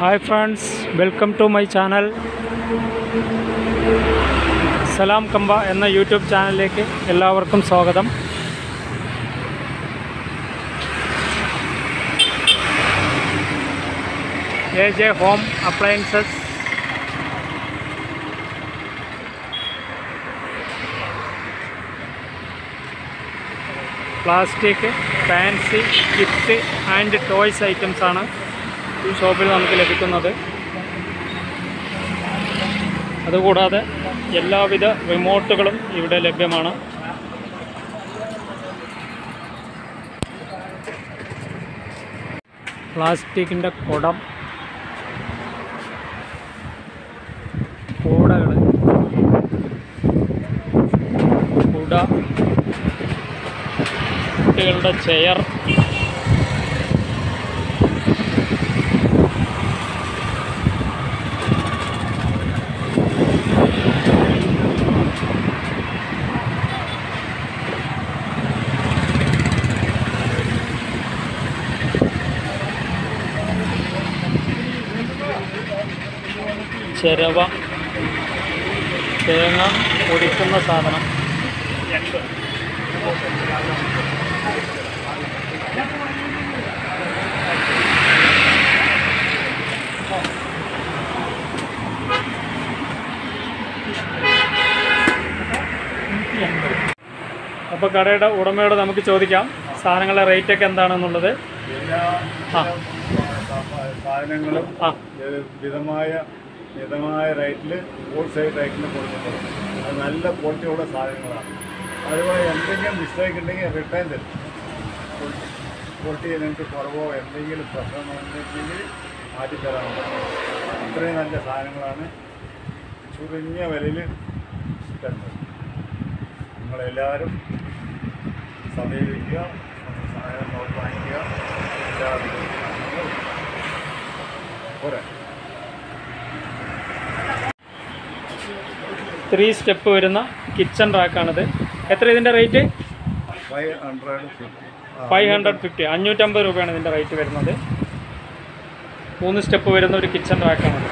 Hi friends welcome to my channel Salam Kamba എന്ന YouTube ചാനലിലേക്ക് എല്ലാവർക്കും സ്വാഗതം A J home appliances plastic fancy gift and toys items ആണ് ഈ ഷോപ്പിൽ നമുക്ക് ലഭിക്കുന്നത് അതുകൂടാതെ എല്ലാവിധ റിമോട്ടുകളും ഇവിടെ ലഭ്യമാണ് പ്ലാസ്റ്റിക്കിൻ്റെ കുടം കൂടകൾ കുട കുട്ടികളുടെ ചെയർ ചിരവ തേങ്ങ പൊടിക്കുന്ന സാധനം അപ്പോൾ കടയുടെ ഉടമയോട് നമുക്ക് ചോദിക്കാം സാധനങ്ങളുടെ റേറ്റൊക്കെ എന്താണെന്നുള്ളത് എല്ലാ ആ. സാധനങ്ങളും ആ വിധമായ മിതമായ റേറ്റിൽ ഹോൾസെയിൽ റേറ്റിൽ കൊടുക്കുന്നത് അത് നല്ല ക്വാളിറ്റിയുള്ള സാധനങ്ങളാണ് അതുപോലെ എന്തെങ്കിലും മിസ്റ്റേക്ക് ഉണ്ടെങ്കിൽ റിട്ടേൺ തരും ക്വാളിറ്റി നിങ്ങൾക്ക് കുറവോ എന്തെങ്കിലും പ്രശ്നമുണ്ടെങ്കിൽ മാറ്റിത്തരാറുണ്ട് അത്രയും നല്ല സാധനങ്ങളാണ് ചുരുങ്ങിയ വിലയിൽ തരുന്നത് നിങ്ങളെല്ലാവരും സമീപിക്കുക സാധനം നോക്കി വാങ്ങിക്കുക എല്ലാവരും പോരെ ത്രീ സ്റ്റെപ്പ് വരുന്ന കിച്ചൺ റാക്കാണിത് എത്ര ഇതിൻ്റെ rate five hundred fifty five hundred fifty അഞ്ഞൂറ്റമ്പത് രൂപയാണ് ഇതിൻ്റെ റേറ്റ് വരുന്നത് മൂന്ന് സ്റ്റെപ്പ് വരുന്ന ഒരു കിച്ചൺ റാക്കാണിത്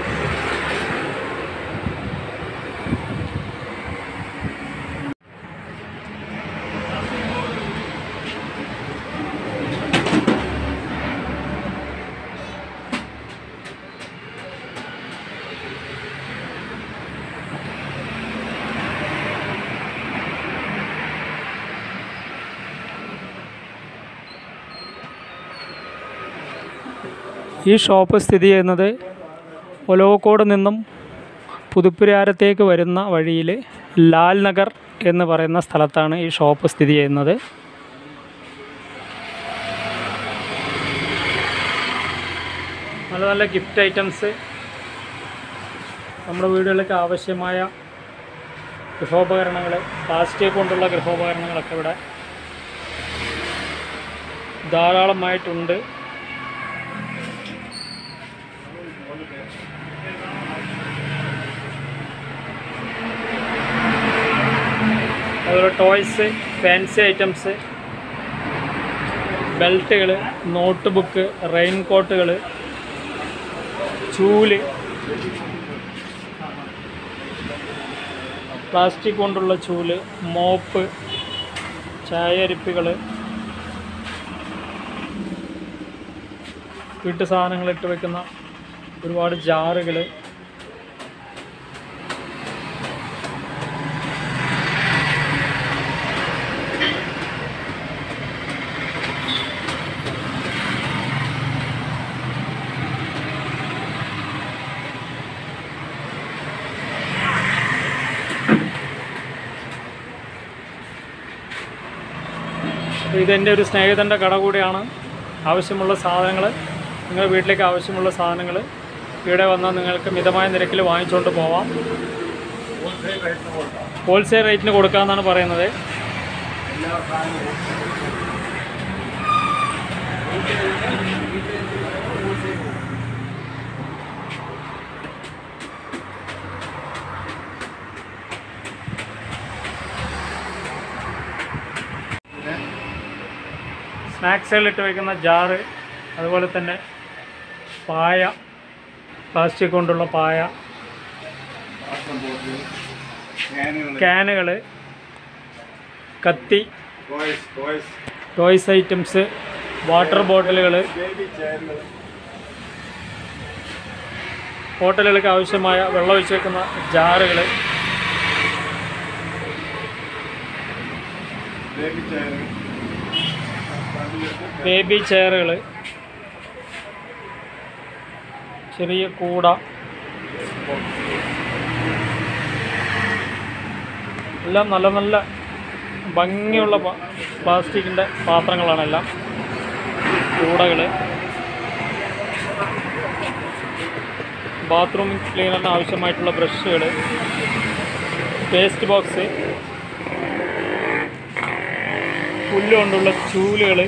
ഈ ഷോപ്പ് സ്ഥിതി ചെയ്യുന്നത് ഒലവക്കോട് നിന്നും പുതുപ്പുരാരത്തേക്ക് വരുന്ന വഴിയിൽ ലാൽ നഗർ എന്ന് പറയുന്ന സ്ഥലത്താണ് ഈ ഷോപ്പ് സ്ഥിതി ചെയ്യുന്നത് നല്ല നല്ല ഗിഫ്റ്റ് ഐറ്റംസ് നമ്മുടെ വീടുകളിലേക്ക് ആവശ്യമായ ഗൃഹോപകരണങ്ങൾ പ്ലാസ്റ്റിക് കൊണ്ടുള്ള ഗൃഹോപകരണങ്ങളൊക്കെ ഇവിടെ ധാരാളമായിട്ടുണ്ട് അതുപോലെ ടോയ്സ് ഫാൻസി ഐറ്റംസ് ബെൽറ്റുകൾ നോട്ട് ബുക്ക് റെയിൻ കോട്ടുകൾ ചൂല് പ്ലാസ്റ്റിക് കൊണ്ടുള്ള ചൂല് മോപ്പ് ചായരിപ്പുകൾ വീട്ടു സാധനങ്ങൾ ഇട്ട് വെക്കുന്ന ഒരുപാട് ജാറുകൾ അപ്പോൾ ഇതെൻ്റെ ഒരു സ്നേഹിതൻ്റെ കട കൂടിയാണ് ആവശ്യമുള്ള സാധനങ്ങൾ നിങ്ങളുടെ വീട്ടിലേക്ക് ആവശ്യമുള്ള സാധനങ്ങൾ ഇവിടെ വന്നാൽ നിങ്ങൾക്ക് മിതമായ നിരക്കിൽ വാങ്ങിച്ചുകൊണ്ട് പോവാം ഹോൾസെയിൽ റേറ്റിന് കൊടുക്കാം ഹോൾസെയിൽ റേറ്റിന് കൊടുക്കാമെന്നാണ് പറയുന്നത് എല്ലാ സാധനവും പിന്നെ സ്നാക്സുകളിട്ട് വയ്ക്കുന്ന ജാറ് അതുപോലെ തന്നെ പായ പ്ലാസ്റ്റിക് കൊണ്ടുള്ള പായ വാട്ടർ ബോട്ടിൽ ക്യാനുകൾ ക്യാനുകൾ കത്തി toys toys toys items water ബോട്ടിലുകൾ ബേബി ചെയറുകൾ ഹോട്ടലുകൾക്ക് ആവശ്യമായ വെള്ളം ഒഴിച്ച് വെക്കുന്ന ജാറുകൾ ബേബി ചെയറുകൾ ബേബി ചെയറുകൾ ചെറിയ കൂട എല്ലാം നല്ല നല്ല ഭംഗിയുള്ള പ- പ്ലാസ്റ്റിക്കിൻ്റെ പാത്രങ്ങളാണ് എല്ലാം കൂടകൾ ബാത്റൂം ക്ലീനറിന് ആവശ്യമായിട്ടുള്ള ബ്രഷുകൾ പേസ്റ്റ് ബോക്സ് പുല്ല് കൊണ്ടുള്ള ചൂലുകൾ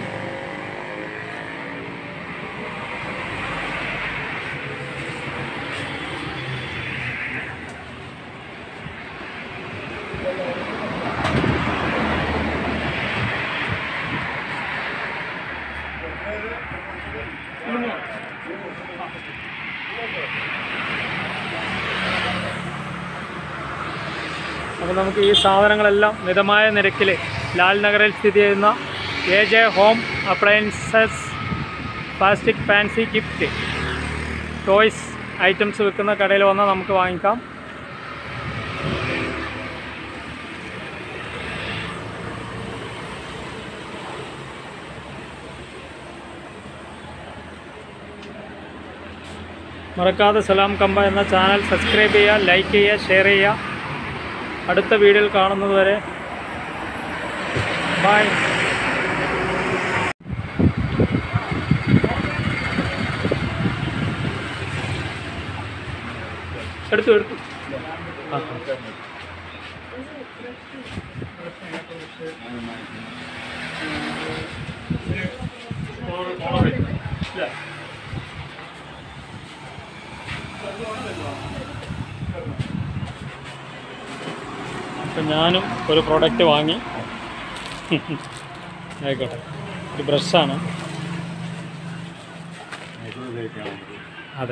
അപ്പോൾ നമുക്ക് ഈ സാധനങ്ങളെല്ലാം മിതമായ നിരക്കിൽ ലാൽ നഗറിൽ സ്ഥിതി ചെയ്യുന്ന A J home appliances plastic fancy gift toys items വിൽക്കുന്ന കടയിൽ വന്നാൽ നമുക്ക് വാങ്ങിക്കാം മറക്കാതെ സലാം കമ്പ എന്ന ചാനൽ സബ്സ്ക്രൈബ് ചെയ്യുക ലൈക്ക് ചെയ്യുക ഷെയർ ചെയ്യുക അടുത്ത വീഡിയോയിൽ കാണുന്നത് വരെ ബൈ എടുത്തു എടുത്തു ആ അപ്പം ഞാനും ഒരു പ്രോഡക്റ്റ് വാങ്ങി ആയിക്കോട്ടെ ഒരു ബ്രഷാണ് അതെ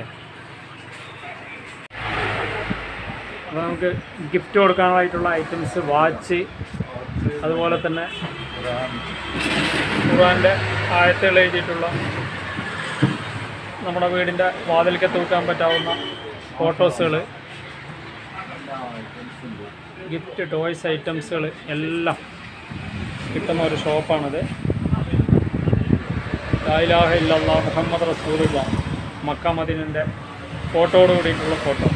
അപ്പോൾ നമുക്ക് ഗിഫ്റ്റ് കൊടുക്കാനായിട്ടുള്ള ഐറ്റംസ് വാച്ച് അതുപോലെ തന്നെ ഖുറാൻ്റെ ആയത്തുകൾ എഴുതിയിട്ടുള്ള നമ്മുടെ വീടിൻ്റെ വാതിൽക്ക് തൂക്കാൻ പറ്റാവുന്ന ഫോട്ടോസുകൾ ഗിഫ്റ്റ് ടോയ്സ് ഐറ്റംസുകൾ എല്ലാം കിട്ടുന്ന ഒരു ഷോപ്പാണിത് ലായിലാഹ ഇല്ലല്ലാ മുഹമ്മദ് റസൂലുള്ള മക്ക മദീനൻ്റെ ഫോട്ടോയോട് കൂടിയിട്ടുള്ള ഫോട്ടോ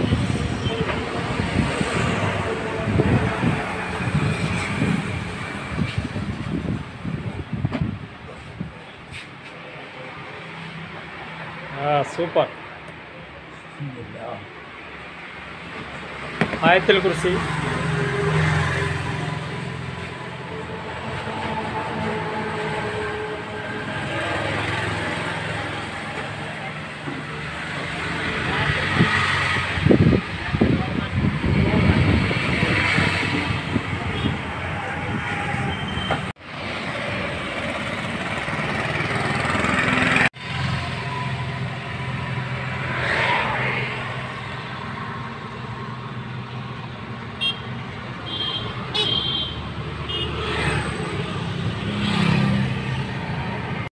ആ സൂപ്പർ ആയത്തിൽ കുറിച്ച്